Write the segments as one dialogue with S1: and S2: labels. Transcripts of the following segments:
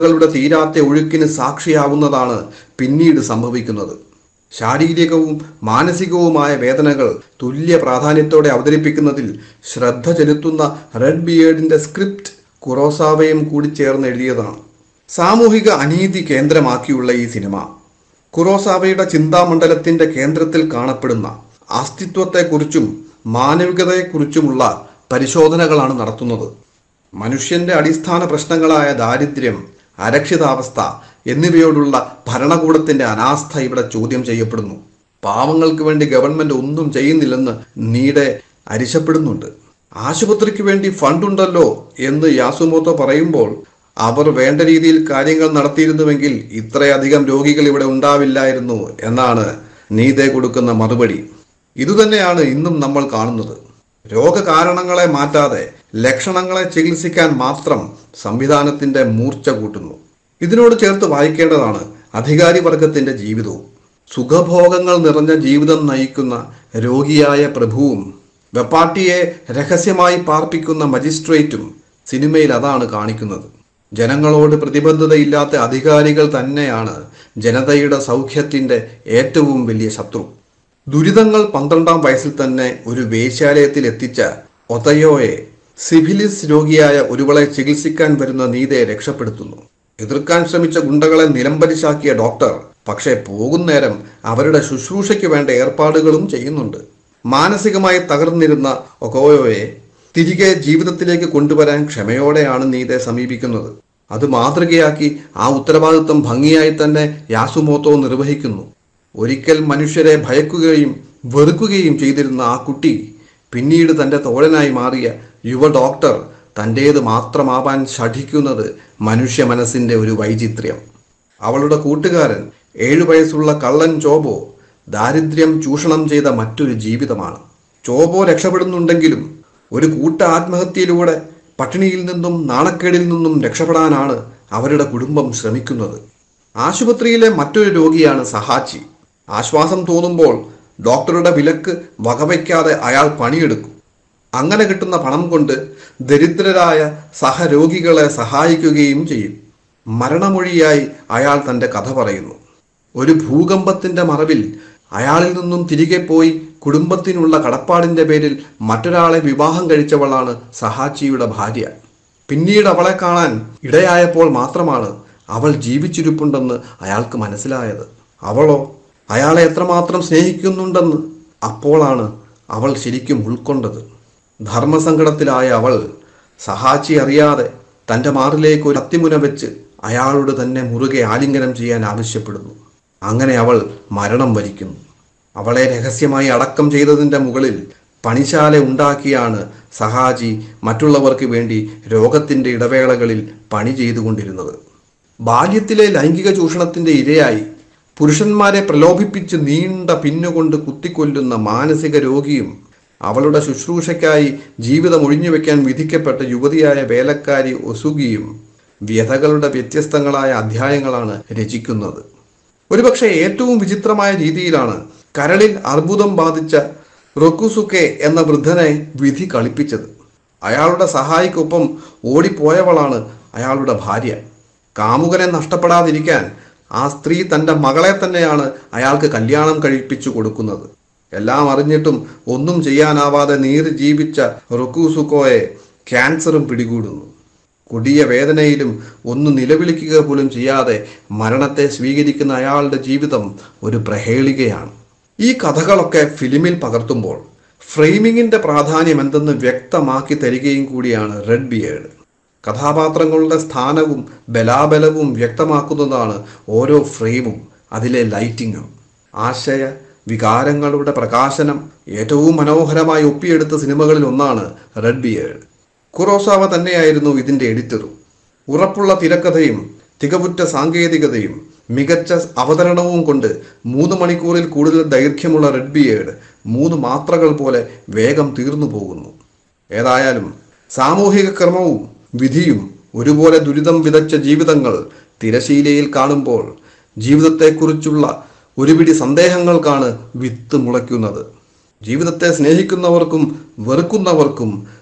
S1: കളുടെ തീരാത്ത ഒഴുക്കിന് സാക്ഷിയാവുന്നതാണ് പിന്നീട് സംഭവിക്കുന്നത് ശാരീരികവും മാനസികവുമായ വേദനകൾ തുല്യ പ്രാധാന്യത്തോടെ അവതരിപ്പിക്കുന്നതിൽ ശ്രദ്ധ ചെലുത്തുന്ന റെഡ് ബിയേഡിന്റെ സ്ക്രിപ്റ്റ് കുറോസാവയും കൂടി ചേർന്ന് എഴുതിയതാണ് സാമൂഹിക അനീതി കേന്ദ്രമാക്കിയുള്ള ഈ സിനിമ കുറോസാവയുടെ ചിന്താമണ്ഡലത്തിന്റെ കേന്ദ്രത്തിൽ കാണപ്പെടുന്ന അസ്തിത്വത്തെക്കുറിച്ചും മാനവികതയെക്കുറിച്ചുമുള്ള പരിശോധനകളാണ് നടത്തുന്നത് മനുഷ്യന്റെ അടിസ്ഥാന പ്രശ്നങ്ങളായ ദാരിദ്ര്യം അരക്ഷിതാവസ്ഥ എന്നിവയോടുള്ള ഭരണകൂടത്തിന്റെ അനാസ്ഥ ഇവിടെ ചോദ്യം ചെയ്യപ്പെടുന്നു പാവങ്ങൾക്ക് വേണ്ടി ഗവൺമെന്റ് ഒന്നും ചെയ്യുന്നില്ലെന്ന് നീടെ അരിശപ്പെടുന്നുണ്ട് ആശുപത്രിക്ക് വേണ്ടി ഫണ്ടുണ്ടല്ലോ എന്ന് യാസുമോത്തോ പറയുമ്പോൾ അവർ വേണ്ട രീതിയിൽ കാര്യങ്ങൾ നടത്തിയിരുന്നുവെങ്കിൽ ഇത്രയധികം രോഗികൾ ഇവിടെ ഉണ്ടാവില്ലായിരുന്നു എന്നാണ് നീതെ കൊടുക്കുന്ന മറുപടി ഇതുതന്നെയാണ് ഇന്നും നമ്മൾ കാണുന്നത് രോഗകാരണങ്ങളെ മാറ്റാതെ ലക്ഷണങ്ങളെ ചികിത്സിക്കാൻ മാത്രം സംവിധാനത്തിന്റെ മൂർച്ച കൂട്ടുന്നു ഇതിനോട് ചേർത്ത് വായിക്കേണ്ടതാണ് അധികാരി വർഗത്തിന്റെ ജീവിതവും സുഖഭോഗങ്ങൾ നിറഞ്ഞ ജീവിതം നയിക്കുന്ന രോഗിയായ പ്രഭുവും വെപ്പാട്ടിയെ രഹസ്യമായി പാർപ്പിക്കുന്ന മജിസ്ട്രേറ്റും സിനിമയിൽ അതാണ് കാണിക്കുന്നത് ജനങ്ങളോട് പ്രതിബദ്ധതയില്ലാത്ത അധികാരികൾ തന്നെയാണ് ജനതയുടെ സൗഖ്യത്തിന്റെ ഏറ്റവും വലിയ ശത്രു ദുരിതങ്ങൾ പന്ത്രണ്ടാം വയസ്സിൽ തന്നെ ഒരു വേശ്യാലയത്തിൽ എത്തിച്ച ഒതയോയെ സിഫിലിസ് രോഗിയായ ഒരുവളെ ചികിത്സിക്കാൻ വരുന്ന നീതയെ രക്ഷപ്പെടുത്തുന്നു എതിർക്കാൻ ശ്രമിച്ച ഗുണ്ടകളെ നിലംപരിശാക്കിയ ഡോക്ടർ പക്ഷേ പോകുന്നേരം അവരുടെ ശുശ്രൂഷയ്ക്ക് വേണ്ട ഏർപ്പാടുകളും ചെയ്യുന്നുണ്ട് മാനസികമായി തകർന്നിരുന്ന ഒക്കോയോയെ തിരികെ ജീവിതത്തിലേക്ക് കൊണ്ടുവരാൻ ക്ഷമയോടെയാണ് നീതെ സമീപിക്കുന്നത് അത് മാതൃകയാക്കി ആ ഉത്തരവാദിത്വം ഭംഗിയായി തന്നെ യാസുമോത്തോ നിർവഹിക്കുന്നു ഒരിക്കൽ മനുഷ്യരെ ഭയക്കുകയും വെറുക്കുകയും ചെയ്തിരുന്ന ആ കുട്ടി പിന്നീട് തന്റെ തോഴനായി മാറിയ യുവ ഡോക്ടർ തൻ്റേത് മാത്രമാവാൻ ശഠിക്കുന്നത് മനുഷ്യ മനസ്സിന്റെ ഒരു വൈചിത്ര്യം അവളുടെ കൂട്ടുകാരൻ ഏഴു വയസ്സുള്ള കള്ളൻ ചോബോ ദാരിദ്ര്യം ചൂഷണം ചെയ്ത മറ്റൊരു ജീവിതമാണ് ചോബോ രക്ഷപ്പെടുന്നുണ്ടെങ്കിലും ഒരു കൂട്ട ആത്മഹത്യയിലൂടെ പട്ടിണിയിൽ നിന്നും നാണക്കേടിൽ നിന്നും രക്ഷപ്പെടാനാണ് അവരുടെ കുടുംബം ശ്രമിക്കുന്നത് ആശുപത്രിയിലെ മറ്റൊരു രോഗിയാണ് സഹാച്ചി ആശ്വാസം തോന്നുമ്പോൾ ഡോക്ടറുടെ വിലക്ക് വകവയ്ക്കാതെ അയാൾ പണിയെടുക്കും അങ്ങനെ കിട്ടുന്ന പണം കൊണ്ട് ദരിദ്രരായ സഹരോഗികളെ സഹായിക്കുകയും ചെയ്യും മരണമൊഴിയായി അയാൾ തന്റെ കഥ പറയുന്നു ഒരു ഭൂകമ്പത്തിന്റെ മറവിൽ അയാളിൽ നിന്നും തിരികെ പോയി കുടുംബത്തിനുള്ള കടപ്പാടിന്റെ പേരിൽ മറ്റൊരാളെ വിവാഹം കഴിച്ചവളാണ് സഹാച്ചിയുടെ ഭാര്യ പിന്നീട് അവളെ കാണാൻ ഇടയായപ്പോൾ മാത്രമാണ് അവൾ ജീവിച്ചിരിപ്പുണ്ടെന്ന് അയാൾക്ക് മനസ്സിലായത് അവളോ അയാളെ എത്രമാത്രം സ്നേഹിക്കുന്നുണ്ടെന്ന് അപ്പോളാണ് അവൾ ശരിക്കും ഉൾക്കൊണ്ടത് ധർമ്മസങ്കടത്തിലായ അവൾ സഹാച്ചി അറിയാതെ തൻ്റെ മാറിലേക്ക് ഒരു അത്തിമുന വെച്ച് അയാളോട് തന്നെ മുറുകെ ആലിംഗനം ചെയ്യാൻ ആവശ്യപ്പെടുന്നു അങ്ങനെ അവൾ മരണം വരിക്കുന്നു അവളെ രഹസ്യമായി അടക്കം ചെയ്തതിൻ്റെ മുകളിൽ പണിശാല ഉണ്ടാക്കിയാണ് സഹാജി മറ്റുള്ളവർക്ക് വേണ്ടി രോഗത്തിൻ്റെ ഇടവേളകളിൽ പണി ചെയ്തുകൊണ്ടിരുന്നത് ബാല്യത്തിലെ ലൈംഗിക ചൂഷണത്തിന്റെ ഇരയായി പുരുഷന്മാരെ പ്രലോഭിപ്പിച്ച് നീണ്ട പിന്നുകൊണ്ട് കുത്തിക്കൊല്ലുന്ന മാനസിക രോഗിയും അവളുടെ ശുശ്രൂഷയ്ക്കായി ജീവിതം ഒഴിഞ്ഞുവെക്കാൻ വിധിക്കപ്പെട്ട യുവതിയായ വേലക്കാരി ഒസുഗിയും വ്യഥകളുടെ വ്യത്യസ്തങ്ങളായ അധ്യായങ്ങളാണ് രചിക്കുന്നത് ഒരുപക്ഷെ ഏറ്റവും വിചിത്രമായ രീതിയിലാണ് കരളിൽ അർബുദം ബാധിച്ച റൊക്കുസുക്കെ എന്ന വൃദ്ധനെ വിധി കളിപ്പിച്ചത് അയാളുടെ സഹായിക്കൊപ്പം ഓടിപ്പോയവളാണ് അയാളുടെ ഭാര്യ കാമുകനെ നഷ്ടപ്പെടാതിരിക്കാൻ ആ സ്ത്രീ തൻ്റെ മകളെ തന്നെയാണ് അയാൾക്ക് കല്യാണം കഴിപ്പിച്ചു കൊടുക്കുന്നത് എല്ലാം അറിഞ്ഞിട്ടും ഒന്നും ചെയ്യാനാവാതെ നീറി ജീവിച്ച റൊക്കൂസുക്കോയെ ക്യാൻസറും പിടികൂടുന്നു കൊടിയ വേദനയിലും ഒന്ന് നിലവിളിക്കുക പോലും ചെയ്യാതെ മരണത്തെ സ്വീകരിക്കുന്ന അയാളുടെ ജീവിതം ഒരു പ്രഹേളികയാണ് ഈ കഥകളൊക്കെ ഫിലിമിൽ പകർത്തുമ്പോൾ ഫ്രെയിമിങ്ങിന്റെ പ്രാധാന്യം എന്തെന്ന് വ്യക്തമാക്കി തരികയും കൂടിയാണ് റെഡ് ബിയേഡ് കഥാപാത്രങ്ങളുടെ സ്ഥാനവും ബലാബലവും വ്യക്തമാക്കുന്നതാണ് ഓരോ ഫ്രെയിമും അതിലെ ലൈറ്റിങ്ങും ആശയ വികാരങ്ങളുടെ പ്രകാശനം ഏറ്റവും മനോഹരമായി ഒപ്പിയെടുത്ത സിനിമകളിൽ ഒന്നാണ് റെഡ് ബിയേഡ് കുറോസാവ തന്നെയായിരുന്നു ഇതിന്റെ എഡിറ്ററും ഉറപ്പുള്ള തിരക്കഥയും തികവുറ്റ സാങ്കേതികതയും മികച്ച അവതരണവും കൊണ്ട് മൂന്ന് മണിക്കൂറിൽ കൂടുതൽ ദൈർഘ്യമുള്ള റെഡ് ബിയേഡ് മൂന്ന് മാത്രകൾ പോലെ വേഗം തീർന്നു പോകുന്നു ഏതായാലും സാമൂഹിക ക്രമവും വിധിയും ഒരുപോലെ ദുരിതം വിതച്ച ജീവിതങ്ങൾ തിരശീലയിൽ കാണുമ്പോൾ ജീവിതത്തെക്കുറിച്ചുള്ള ഒരുപിടി സന്ദേഹങ്ങൾക്കാണ് വിത്ത് മുളയ്ക്കുന്നത് ജീവിതത്തെ സ്നേഹിക്കുന്നവർക്കും വെറുക്കുന്നവർക്കും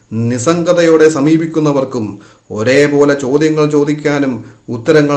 S1: നിസ്സംഗതയോടെ സമീപിക്കുന്നവർക്കും ഒരേപോലെ ചോദ്യങ്ങൾ ചോദിക്കാനും ഉത്തരങ്ങൾ